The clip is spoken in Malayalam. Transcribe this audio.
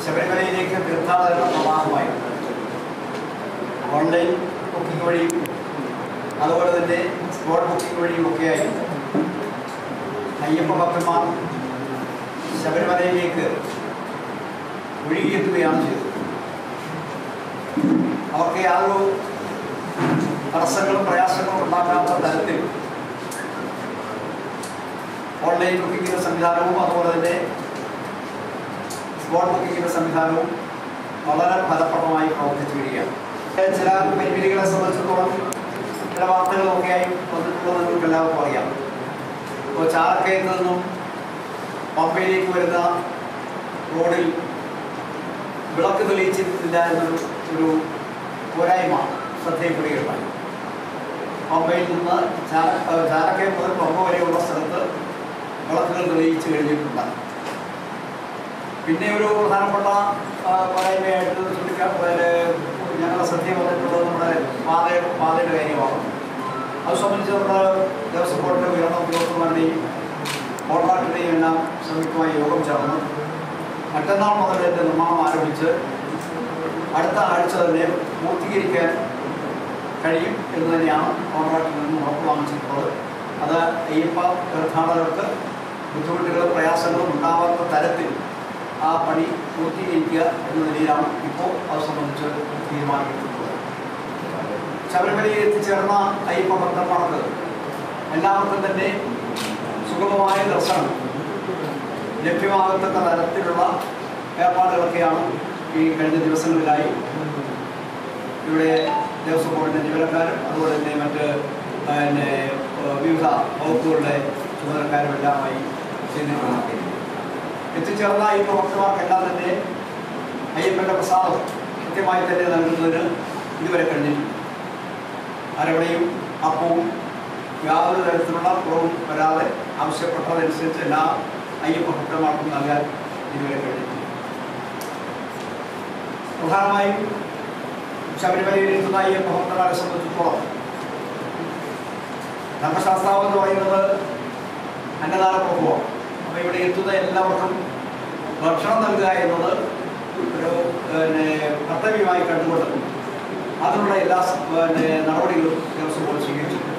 ശബരിമലയിലേക്ക് തീർത്ഥാടന പ്രവാഹമായി ഓൺലൈൻ ബുക്കിംഗ് വഴിയും അതുപോലെ തന്നെ സ്പോട്ട് ബുക്കിംഗ് വഴിയും ഒക്കെയായി അയ്യപ്പ ഭക്തന്മാർ ശബരിമലയിലേക്ക് ഒഴുകിയെത്തുകയാണ് ചെയ്തത് അവർക്ക് യാതൊരു തടസ്സങ്ങളും പ്രയാസങ്ങളും ഉണ്ടാക്കാത്ത തരത്തിൽ ഓൺലൈൻ ബുക്കിങ്ങിൻ്റെ സംവിധാനവും അതുപോലെ തന്നെ സ്പോട്ട് ബുക്കിങ്ങിൻ്റെ സംവിധാനവും വളരെ ഫലപ്രദമായി പ്രവർത്തിച്ചു വരികയാണ് ചില പരിമിതികളെ സംബന്ധിച്ചിടത്തോളം ചില വാർത്തകളൊക്കെയായി വന്നിട്ടുള്ളത് നിങ്ങൾക്ക് എല്ലാവർക്കും അറിയാം ഇപ്പോൾ ചാലക്കയത്ത് നിന്നും പമ്പയിലേക്ക് വരുന്ന റോഡിൽ വിളക്ക് തെളിയിച്ചിട്ടില്ല എന്നൊരു ഒരു പോരായ്മ ശ്രദ്ധയിൽപ്പെടുകയുണ്ടായി പമ്പയിൽ നിന്ന് ചാല ഏഹ് ചാലക്കയം മുതൽ പമ്പ വരെയുള്ള സ്ഥലത്ത് വിളക്കുകൾ തെളിയിച്ച് കഴിഞ്ഞിട്ടുണ്ട് പിന്നെ ഒരു പ്രധാനപ്പെട്ട ആ, പോരായ്മയായിട്ട് ചൂണ്ടിക്കാൻ പിന്നെ ഞങ്ങളുടെ ശ്രദ്ധ വന്നിട്ടുള്ളത് നമ്മുടെ പാതയുടെ പാതയുടെ കാര്യമാണ് അത് സംബന്ധിച്ച് നമ്മുടെ ദേവസ്വം ബോർഡിൻ്റെ ഉയർന്ന ഉദ്യോഗസ്ഥന്മാരുടെയും കോൺട്രാക്ടറുടെയും എല്ലാം സംയുക്തമായി യോഗം ചേർന്ന് മറ്റന്നാൾ മുതൽ ഇതിൻ്റെ നിർമ്മാണം ആരംഭിച്ച് അടുത്ത ആഴ്ച തന്നെ പൂർത്തീകരിക്കാൻ കഴിയും എന്ന് തന്നെയാണ് കോൺട്രാക്റ്റിൽ നിന്നും ഉറപ്പ് വാങ്ങിച്ചിട്ടുള്ളത് അത് അയ്യപ്പ തീർത്ഥാടകർക്ക് ബുദ്ധിമുട്ടുകളും പ്രയാസങ്ങളും ഉണ്ടാവാത്ത തരത്തിൽ ആ പണി പൂർത്തീകരിക്കുക എന്ന നിലയിലാണ് ഇപ്പോൾ അത് സംബന്ധിച്ച് തീരുമാനിച്ചിട്ടുള്ളത് ശബരിമലയിൽ എത്തിച്ചേർന്ന അയ്യപ്പ ഭക്തന്മാർക്ക് എല്ലാവർക്കും തന്നെ സുഗമമായ ദർശനം ലഭ്യമാകത്തക്ക തരത്തിലുള്ള ഏർപ്പാടുകളൊക്കെയാണ് ഈ കഴിഞ്ഞ ദിവസങ്ങളിലായി ഇവിടെ ദേവസ്വം ബോർഡിൻ്റെ ജീവനക്കാരും അതുപോലെ തന്നെ മറ്റ് പിന്നെ ഏഹ് വിവിധ വകുപ്പുകളുടെ ചുമതലക്കാരും എല്ലാമായി ചെയ്തിട്ടുള്ളത് എത്തിച്ചേർന്ന ഈ പ്രവർത്തകർക്കെല്ലാം തന്നെ അയ്യപ്പൻ്റെ പ്രസാദം കൃത്യമായി തന്നെ നൽകുന്നതിന് ഇതുവരെ കഴിഞ്ഞിട്ടുണ്ട് ആരെവിടെയും അപ്പവും യാതൊരു തരത്തിലുള്ള കുറവും വരാതെ ആവശ്യപ്പെട്ടതനുസരിച്ച് എല്ലാ അയ്യപ്പ ഭക്തന്മാർക്കും നൽകാൻ ഇതുവരെ കഴിഞ്ഞിട്ടുണ്ട് പ്രധാനമായും ശബരിമലയിൽ എത്തുന്ന അയ്യപ്പ ഭക്തന്മാരെ സംബന്ധിച്ചിടത്തോളം ധർമ്മശാസ്ത്രാവ് എന്ന് പറയുന്നത് അന്നദാന പ്രഭുവാണ് അപ്പോൾ ഇവിടെ എത്തുന്ന എല്ലാവർക്കും ഭക്ഷണം നൽകുക എന്നത് ഒരു പിന്നെ കർത്തവ്യമായി കണ്ടുകൊണ്ട് അതിനുള്ള എല്ലാ സ- പിന്നെ നടപടികളും ദേവസ്വം ബോർഡ് സ്വീകരിച്ചിട്ടുണ്ട്